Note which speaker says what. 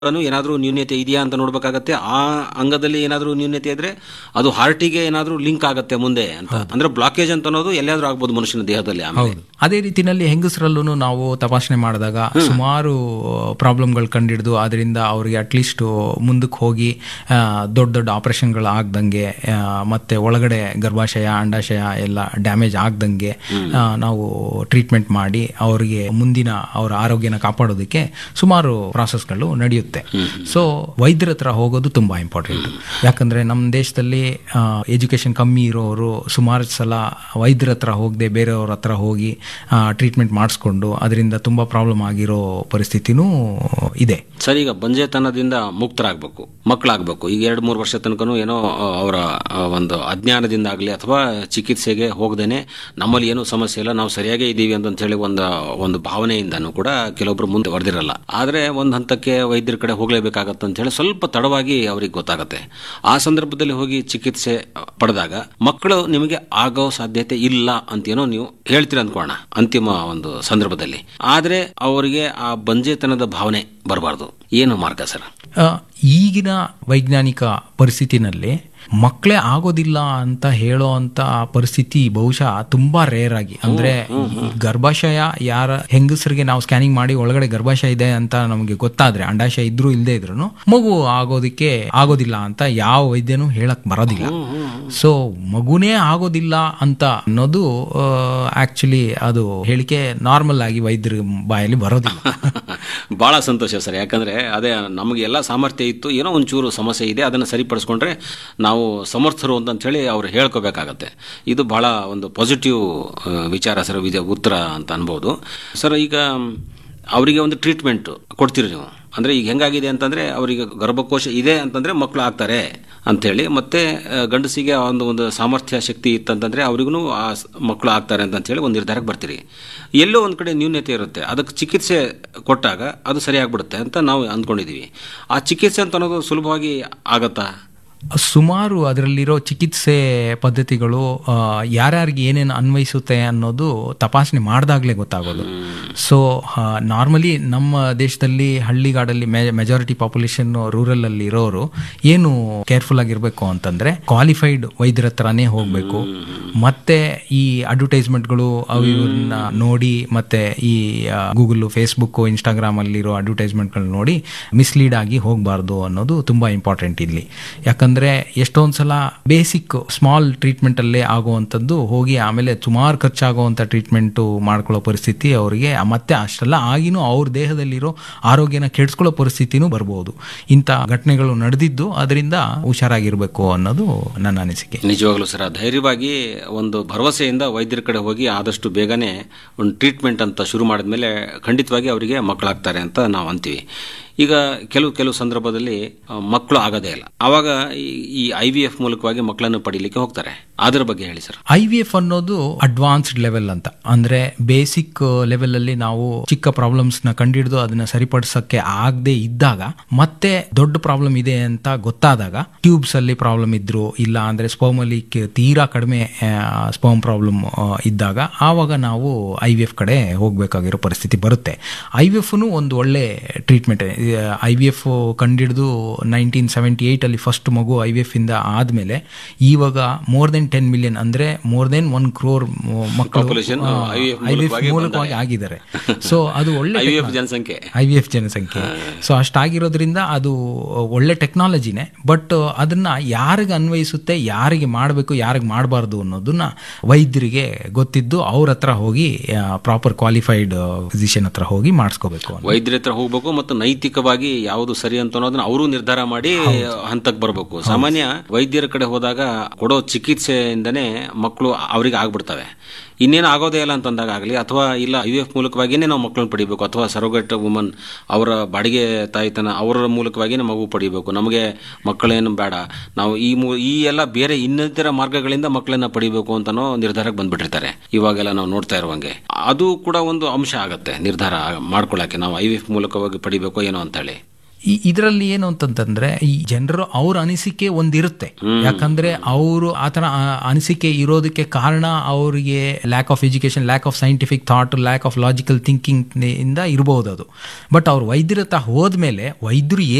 Speaker 1: ಏನಾದರೂ ನ್ಯೂನ್ಯತೆ ಇದೆಯಾ ಅಂತ ನೋಡ್ಬೇಕಾಗತ್ತೆ ಆ ಅಂಗದಲ್ಲಿ ಏನಾದರೂ ನ್ಯೂನ್ಯತೆ ಇದ್ರೆ ಅದು ಹಾರ್ಟಿಗೆ ಏನಾದರೂ ಲಿಂಕ್ ಆಗತ್ತೆ ಮುಂದೆ ಅಂತ ಅಂದ್ರೆ ಬ್ಲಾಕೇಜ್ ಅಂತ ಅನ್ನೋದು ಎಲ್ಲಾದ್ರೂ ಆಗ್ಬೋದು ಮನುಷ್ಯನ ದೇಹದಲ್ಲಿ ಆಮೇಲೆ
Speaker 2: ಹೌದು ಅದೇ ರೀತಿನಲ್ಲಿ ಹೆಂಗಸರಲ್ಲೂ ನಾವು ತಪಾಸಣೆ ಮಾಡಿದಾಗ ಸುಮಾರು ಪ್ರಾಬ್ಲಮ್ಗಳು ಕಂಡಿಡಿದು ಅದರಿಂದ ಅವರಿಗೆ ಅಟ್ಲೀಸ್ಟ್ ಮುಂದಕ್ಕೆ ಹೋಗಿ ಆ, ದೊಡ್ಡ ದೊಡ್ಡ ಆಪರೇಷನ್ಗಳು ಆಗ್ದಂಗೆ ಆ, ಮತ್ತೆ ಒಳಗಡೆ ಗರ್ಭಾಶಯ ಅಂಡಾಶಯ ಎಲ್ಲ ಡ್ಯಾಮೇಜ್ ಆಗ್ದಂಗೆ ಆ, ನಾವು ಟ್ರೀಟ್ಮೆಂಟ್ ಮಾಡಿ ಅವರಿಗೆ ಮುಂದಿನ ಅವರ ಆರೋಗ್ಯನ ಕಾಪಾಡೋದಕ್ಕೆ ಸುಮಾರು ಪ್ರಾಸೆಸ್ಗಳು ನಡೆಯುತ್ತೆ ಸೊ ವೈದ್ಯರ ಹತ್ರ ಹೋಗೋದು ತುಂಬಾ ಇಂಪಾರ್ಟೆಂಟ್ ಯಾಕಂದ್ರೆ ನಮ್ಮ ದೇಶದಲ್ಲಿ ಎಜುಕೇಶನ್ ಕಮ್ಮಿ ಇರೋರು ಸುಮಾರು ಸಲ ವೈದ್ಯರ ಹತ್ರ ಹೋಗದೆ ಬೇರೆಯವ್ರ ಹತ್ರ ಹೋಗಿ ಟ್ರೀಟ್ಮೆಂಟ್ ಮಾಡಿಸ್ಕೊಂಡು ಅದರಿಂದ ತುಂಬಾ ಪ್ರಾಬ್ಲಮ್ ಆಗಿರೋ ಪರಿಸ್ಥಿತಿನೂ ಇದೆ
Speaker 1: ಸರ್ ಈಗ ಬಂಜೆತನದಿಂದ ಮುಕ್ತರಾಗಬೇಕು ಮಕ್ಕಳಾಗಬೇಕು ಈಗ ಎರಡು ಮೂರು ವರ್ಷ ತನಕನೂ ಏನೋ ಆ, ಅವರ ಆ, ಒಂದು ಅಜ್ಞಾನದಿಂದ ಆಗಲಿ ಅಥವಾ ಚಿಕಿತ್ಸೆಗೆ ಹೋಗದೇನೆ ನಮ್ಮಲ್ಲಿ ಏನೂ ಸಮಸ್ಯೆ ಇಲ್ಲ ನಾವು ಸರಿಯಾಗೇ ಇದ್ದೀವಿ ಅಂತ ಹೇಳಿ ಒಂದು ಒಂದು ಭಾವನೆಯಿಂದನೂ ಕೂಡ ಕೆಲವೊಬ್ರು ಮುಂದೆ ಹೊಡೆದಿರಲ್ಲ ಆದರೆ ಒಂದು ಹಂತಕ್ಕೆ ವೈದ್ಯರ ಕಡೆ ಹೋಗಲೇಬೇಕಾಗತ್ತೆ ಅಂತ ಹೇಳಿ ಸ್ವಲ್ಪ ತಡವಾಗಿ ಅವ್ರಿಗೆ ಗೊತ್ತಾಗುತ್ತೆ ಆ ಸಂದರ್ಭದಲ್ಲಿ ಹೋಗಿ ಚಿಕಿತ್ಸೆ ಪಡೆದಾಗ ಮಕ್ಕಳು ನಿಮಗೆ ಆಗೋ ಸಾಧ್ಯತೆ ಇಲ್ಲ ಅಂತೇನೋ ನೀವು ಹೇಳ್ತೀರ ಅಂದ್ಕೋಣ ಅಂತಿಮ ಒಂದು ಸಂದರ್ಭದಲ್ಲಿ ಆದರೆ ಅವರಿಗೆ ಆ ಬಂಜೆತನದ ಭಾವನೆ ಬರಬಾರ್ದು ಏನು ಮಾರ್ಗ ಸರ್
Speaker 2: ಆ, ಈಗಿನ ವೈಜ್ಞಾನಿಕ ಪರಿಸ್ಥಿತಿನಲ್ಲಿ ಮಕ್ಕಳೇ ಆಗೋದಿಲ್ಲ ಅಂತ ಹೇಳೋ ಅಂತ ಪರಿಸ್ಥಿತಿ ಬಹುಶಃ ತುಂಬಾ ರೇರ್ ಆಗಿ ಅಂದ್ರೆ ಈ ಗರ್ಭಾಶಯ ಯಾರ ಹೆಂಗಸರಿಗೆ ನಾವು ಸ್ಕ್ಯಾನಿಂಗ್ ಮಾಡಿ ಒಳಗಡೆ ಗರ್ಭಾಶಯ ಇದೆ ಅಂತ ನಮಗೆ ಗೊತ್ತಾದ್ರೆ ಅಂಡಾಶಯ ಇದ್ರೂ ಇಲ್ಲದೆ ಇದ್ರು ಮಗು ಆಗೋದಕ್ಕೆ ಆಗೋದಿಲ್ಲ ಅಂತ ಯಾವ ವೈದ್ಯನೂ ಹೇಳಕ್ ಬರೋದಿಲ್ಲ ಸೊ ಮಗುನೇ ಆಗೋದಿಲ್ಲ ಅಂತ ಅನ್ನೋದು ಆಕ್ಚುಲಿ ಅದು ಹೇಳಿಕೆ ನಾರ್ಮಲ್ ಆಗಿ ವೈದ್ಯರ ಬಾಯಲ್ಲಿ ಬರೋದಿಲ್ಲ
Speaker 1: ಬಹಳ ಸಂತೋಷ ಸರ್ ಯಾಕಂದ್ರೆ ಅದೇ ನಮಗೆ ಎಲ್ಲ ಸಾಮರ್ಥ್ಯ ಇತ್ತು ಏನೋ ಒಂಚೂರು ಸಮಸ್ಯೆ ಇದೆ ಅದನ್ನು ಸರಿಪಡಿಸ್ಕೊಂಡ್ರೆ ನಾವು ಸಮರ್ಥರು ಅಂತ ಹೇಳಿ ಅವ್ರು ಹೇಳ್ಕೋಬೇಕಾಗತ್ತೆ ಇದು ಬಹಳ ಒಂದು ಪಾಸಿಟಿವ್ ವಿಚಾರ ಸರ್ ವಿಜಯ ಉತ್ತರ ಅಂತ ಅನ್ಬೋದು ಸರ್ ಈಗ ಅವರಿಗೆ ಒಂದು ಟ್ರೀಟ್ಮೆಂಟ್ ಕೊಡ್ತೀರಿ ನೀವು ಅಂದರೆ ಈಗ ಹೆಂಗಾಗಿದೆ ಅಂತಂದರೆ ಅವರಿಗೆ ಗರ್ಭಕೋಶ ಇದೆ ಅಂತಂದರೆ ಮಕ್ಕಳು ಆಗ್ತಾರೆ ಅಂಥೇಳಿ ಮತ್ತೆ ಆ, ಗಂಡಸಿಗೆ ಆ ಒಂದು ಒಂದು ಸಾಮರ್ಥ್ಯ ಶಕ್ತಿ ಇತ್ತಂತಂದರೆ ಅವ್ರಿಗೂ ಆ ಸ್- ಮಕ್ಕಳು ಆಗ್ತಾರೆ ಅಂತ ಹೇಳಿ ಒಂದು ನಿರ್ಧಾರಕ್ಕೆ ಬರ್ತೀರಿ ಎಲ್ಲೋ ಒಂದು ಕಡೆ ನ್ಯೂನ್ಯತೆ ಇರುತ್ತೆ ಅದಕ್ಕೆ ಚಿಕಿತ್ಸೆ ಕೊಟ್ಟಾಗ ಅದು ಸರಿಯಾಗ್ಬಿಡುತ್ತೆ ಅಂತ ನಾವು ಅಂದ್ಕೊಂಡಿದ್ದೀವಿ ಆ ಚಿಕಿತ್ಸೆ ಅಂತ ಅನ್ನೋದು ಸುಲಭವಾಗಿ ಆಗತ್ತಾ
Speaker 2: ಸುಮಾರು ಅದರಲ್ಲಿರೋ ಚಿಕಿತ್ಸೆ ಪದ್ಧತಿಗಳು ಆ, ಯಾರ್ಯಾರಿಗೆ ಏನೇನು ಅನ್ವಯಿಸುತ್ತೆ ಅನ್ನೋದು ತಪಾಸಣೆ ಮಾಡಿದಾಗಲೇ ಗೊತ್ತಾಗೋದು ಸೊ ನಾರ್ಮಲಿ ನಮ್ಮ ದೇಶದಲ್ಲಿ ಹಳ್ಳಿಗಾಡಲ್ಲಿ ಮೆಜಾರಿಟಿ ಪಾಪ್ಯುಲೇಷನ್ ರೂರಲ್ ಅಲ್ಲಿ ಇರೋರು ಏನು ಕೇರ್ಫುಲ್ ಆಗಿರಬೇಕು ಅಂತಂದ್ರೆ ಕ್ವಾಲಿಫೈಡ್ ವೈದ್ಯರ ಹತ್ರನೇ ಹೋಗಬೇಕು ಮತ್ತೆ ಈ ಅಡ್ವರ್ಟೈಸ್ಮೆಂಟ್ಗಳು ಅವು ಇವನ್ನ ನೋಡಿ ಮತ್ತೆ ಈ ಗೂಗಲ್ ಫೇಸ್ಬುಕ್ ಇನ್ಸ್ಟಾಗ್ರಾಮ್ ಅಲ್ಲಿರೋ ಅಡ್ವರ್ಟೈಸ್ಮೆಂಟ್ಗಳು ನೋಡಿ ಮಿಸ್ಲೀಡ್ ಆಗಿ ಹೋಗಬಾರ್ದು ಅನ್ನೋದು ತುಂಬಾ ಇಂಪಾರ್ಟೆಂಟ್ ಇಲ್ಲಿ ಯಾಕಂದ್ರೆ ಎಷ್ಟೊಂದ್ ಸಲ ಬೇಸಿಕ್ ಸ್ಮಾಲ್ ಟ್ರೀಟ್ಮೆಂಟ್ ಅಲ್ಲೇ ಆಗುವಂಥದ್ದು ಹೋಗಿ ಆಮೇಲೆ ಸುಮಾರು ಖರ್ಚಾಗುವಂಥ ಟ್ರೀಟ್ಮೆಂಟು ಮಾಡ್ಕೊಳ್ಳೋ ಪರಿಸ್ಥಿತಿ ಅವರಿಗೆ ಮತ್ತೆ ಅಷ್ಟೆಲ್ಲ ಆಗಿನೂ ಅವ್ರ ದೇಹದಲ್ಲಿರೋ ಆರೋಗ್ಯನ ಕೆಡಿಸ್ಕೊಳ್ಳೋ ಪರಿಸ್ಥಿತಿನೂ ಬರ್ಬೋದು ಇಂಥ ಘಟನೆಗಳು ನಡೆದಿದ್ದು ಅದರಿಂದ ಹುಷಾರಾಗಿರ್ಬೇಕು ಅನ್ನೋದು ನನ್ನ ಅನಿಸಿಕೆ
Speaker 1: ನಿಜವಾಗ್ಲೂ ಸರ್ ಧೈರ್ಯವಾಗಿ ಒಂದು ಭರವಸೆಯಿಂದ ವೈದ್ಯರ ಕಡೆ ಹೋಗಿ ಆದಷ್ಟು ಬೇಗನೆ ಒಂದು ಟ್ರೀಟ್ಮೆಂಟ್ ಅಂತ ಶುರು ಮಾಡಿದ್ಮೇಲೆ ಖಂಡಿತವಾಗಿ ಅವರಿಗೆ ಮಕ್ಕಳಾಗ್ತಾರೆ ಅಂತ ನಾವು ಅಂತೀವಿ ಈಗ ಕೆಲವು ಕೆಲವು ಸಂದರ್ಭದಲ್ಲಿ ಆ, ಮಕ್ಕಳು ಆಗೋದೇ ಇಲ್ಲ ಆವಾಗ ಈ- ಈ ಐ ವಿ ಎಫ್ ಮೂಲಕವಾಗಿ ಮಕ್ಕಳನ್ನು ಪಡೀಲಿಕ್ಕೆ ಹೋಗ್ತಾರೆ ಅದ್ರ ಬಗ್ಗೆ ಹೇಳಿ ಸರ್
Speaker 2: ಐ ವಿ ಎಫ್ ಅನ್ನೋದು ಅಡ್ವಾನ್ಸ್ಡ್ ಲೆವೆಲ್ ಅಂತ ಅಂದ್ರೆ ಬೇಸಿಕ್ ಲೆವೆಲ್ ಅಲ್ಲಿ ನಾವು ಚಿಕ್ಕ ಪ್ರಾಬ್ಲಮ್ಸ್ ನ ಕಂಡಿಡಿದು ಅದನ್ನ ಸರಿಪಡಿಸಕ್ಕೆ ಆಗದೆ ಇದ್ದಾಗ ಮತ್ತೆ ದೊಡ್ಡ ಪ್ರಾಬ್ಲಮ್ ಇದೆ ಅಂತ ಗೊತ್ತಾದಾಗ ಟ್ಯೂಬ್ಸ್ ಅಲ್ಲಿ ಪ್ರಾಬ್ಲಮ್ ಇದ್ರು ಇಲ್ಲ ಅಂದ್ರೆ ಸ್ಪರ್ಮ್ ಅಲ್ಲಿ ಕೆ- ತೀರಾ ಕಡಿಮೆ ಸ್ಪರ್ಮ್ ಪ್ರಾಬ್ಲಮ್ ಇದ್ದಾಗ ಆವಾಗ ನಾವು ಐ ವಿ ಎಫ್ ಕಡೆ ಹೋಗ್ಬೇಕಾಗಿರೋ ಪರಿಸ್ಥಿತಿ ಬರುತ್ತೆ ಐ ವಿ ಎಫ್ನು ಒಂದು ಒಳ್ಳೆ ಟ್ರೀಟ್ಮೆಂಟ್ ಐ ವಿ ಎಫ್ ಕಂಡಿಡಿದು ನೈನ್ಟೀನ್ ಸೆವೆಂಟಿ ಏಟ್ ಅಲ್ಲಿ ಫಸ್ಟ್ ಮಗು ಐ ವಿ ಎಫ್ ಇಂದ ಆದ್ಮೇಲೆ ಇವಾಗ ಮೋರ್ ದೆನ್ ಟೆನ್ ಮಿಲಿಯನ್ ಅಂದ್ರೆ ಮೋರ್ ದೆನ್ ಒನ್ ಕ್ರೋರ್ ಮಕ್ಕಳು
Speaker 1: Population,
Speaker 2: ಆ,
Speaker 1: IVF
Speaker 2: IVF
Speaker 1: ಮೂಲಕವಾಗಿ
Speaker 2: ಮೂಲಕವಾಗಿ ಆಗಿದ್ದಾರೆ ಸೊ ಅದು ಒಳ್ಳೆ
Speaker 1: ಐ ವಿ ಎಫ್ ಜನಸಂಖ್ಯೆ
Speaker 2: ಐ ವಿ ಎಫ್ ಜನಸಂಖ್ಯೆ ಸೊ ಅಷ್ಟಾಗಿರೋದ್ರಿಂದ ಅದು ಒಳ್ಳೆ ಟೆಕ್ನಾಲಜಿನೇ ಬಟ್ ಅದನ್ನ ಯಾರಿಗೆ ಅನ್ವಯಿಸುತ್ತೆ ಯಾರಿಗೆ ಮಾಡಬೇಕು ಯಾರಿಗೆ ಮಾಡಬಾರ್ದು ಅನ್ನೋದನ್ನ ವೈದ್ಯರಿಗೆ ಗೊತ್ತಿದ್ದು ಅವ್ರ ಹತ್ರ ಹೋಗಿ ಪ್ರಾಪರ್ ಕ್ವಾಲಿಫೈಡ್ ಫಿಸಿಷಿಯನ್ ಹತ್ರ ಹೋಗಿ ಮಾಡಿಸ್ಕೋಬೇಕು
Speaker 1: ವೈದ್ಯರ ಹತ್ರ ಹೋಗ್ಬೇಕು ಮತ್ತು ನೈತಿಕವಾಗಿ ಯಾವುದು ಸರಿ ಅಂತ ಅನ್ನೋದನ್ನ ಅವರು ನಿರ್ಧಾರ ಮಾಡಿ ಹಂತಕ್ಕೆ ಬರಬೇಕು ಸಾಮಾನ್ಯ ವೈದ್ಯರ ಕಡೆ ಹೋದಾಗ ಕೊಡೋ ಚಿಕಿತ್ಸೆಯಿಂದನೇ ಮಕ್ಕಳು ಅವರಿಗೆ ಆಗ್ಬಿಡ್ತವೆ ಇನ್ನೇನು ಆಗೋದೇ ಇಲ್ಲ ಅಂತಂದಾಗ ಆಗಲಿ ಅಥವಾ ಇಲ್ಲ ಐ ಎಫ್ ಮೂಲಕವಾಗಿಯೇ ನಾವು ಮಕ್ಕಳನ್ನ ಪಡಿಬೇಕು ಅಥವಾ ಸರೋಗೇಟ್ ವುಮನ್ ಅವರ ಬಾಡಿಗೆ ತಾಯ್ತನ ಅವರ ಮೂಲಕವಾಗಿಯೇ ಮಗು ಪಡಿಬೇಕು ನಮಗೆ ಮಕ್ಕಳೇನು ಬೇಡ ನಾವು ಈ ಮೂ ಈ ಎಲ್ಲ ಬೇರೆ ಇನ್ನಿತರ ಮಾರ್ಗಗಳಿಂದ ಮಕ್ಕಳನ್ನ ಪಡಿಬೇಕು ಅಂತನೋ ನಿರ್ಧಾರಕ್ಕೆ ಬಂದ್ಬಿಟ್ಟಿರ್ತಾರೆ ಇವಾಗೆಲ್ಲ ನಾವು ನೋಡ್ತಾ ಇರುವಂಗೆ ಅದು ಕೂಡ ಒಂದು ಅಂಶ ಆಗತ್ತೆ ನಿರ್ಧಾರ ಮಾಡ್ಕೊಳ್ಳೋಕೆ ನಾವು ಐ ಎಫ್ ಮೂಲಕವಾಗಿ ಪಡಿಬೇಕು ಏನೋ ಅಂತೇಳಿ
Speaker 2: ಇದರಲ್ಲಿ ಏನು ಅಂತಂತಂದ್ರೆ ಈ ಜನರು ಅವ್ರ ಅನಿಸಿಕೆ ಒಂದಿರುತ್ತೆ ಯಾಕಂದ್ರೆ ಅವರು ಆತರ ಆ- ಅನಿಸಿಕೆ ಇರೋದಕ್ಕೆ ಕಾರಣ ಅವರಿಗೆ lack of education lack of scientific thought lack of logical thinking ಇಂದ ಇರಬಹುದು ಅದು ಬಟ್ ಅವ್ರು ವೈದ್ಯರ ಹತ್ರ ಹೋದ್ಮೇಲೆ ವೈದ್ಯರು